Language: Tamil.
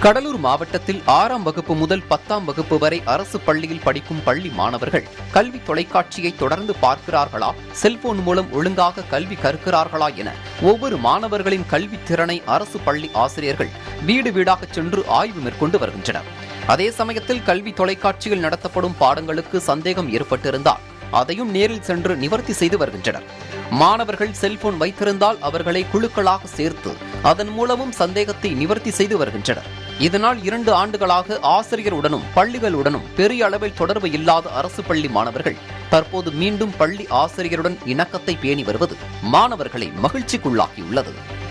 கடலூர் மாவட்டத்தில் ஆறாம் வகுப்பு முதல் பத்தாம் வகுப்பு வரை அரசு பள்ளியில் படிக்கும் பள்ளி மாணவர்கள் கல்வி தொலைக்காட்சியை தொடர்ந்து பார்க்கிறார்களா செல்போன் மூலம் ஒழுங்காக கல்வி கற்கிறார்களா என ஒவ்வொரு மாணவர்களின் கல்வி திறனை அரசு பள்ளி ஆசிரியர்கள் வீடு வீடாக சென்று ஆய்வு மேற்கொண்டு வருகின்றனர் அதே சமயத்தில் கல்வி தொலைக்காட்சியில் நடத்தப்படும் பாடங்களுக்கு சந்தேகம் ஏற்பட்டிருந்தால் அதையும் நேரில் சென்று நிவர்த்தி செய்து வருகின்றனர் மாணவர்கள் செல்போன் வைத்திருந்தால் அவர்களை குழுக்களாக சேர்த்து அதன் மூலமும் சந்தேகத்தை நிவர்த்தி செய்து வருகின்றனர் இதனால் இரண்டு ஆண்டுகளாக ஆசிரியருடனும் பள்ளிகளுடனும் பெரிய அளவில் தொடர்பு இல்லாத அரசு பள்ளி மாணவர்கள் தற்போது மீண்டும் பள்ளி ஆசிரியருடன் இணக்கத்தை பேணி வருவது மாணவர்களை மகிழ்ச்சிக்குள்ளாக்கியுள்ளது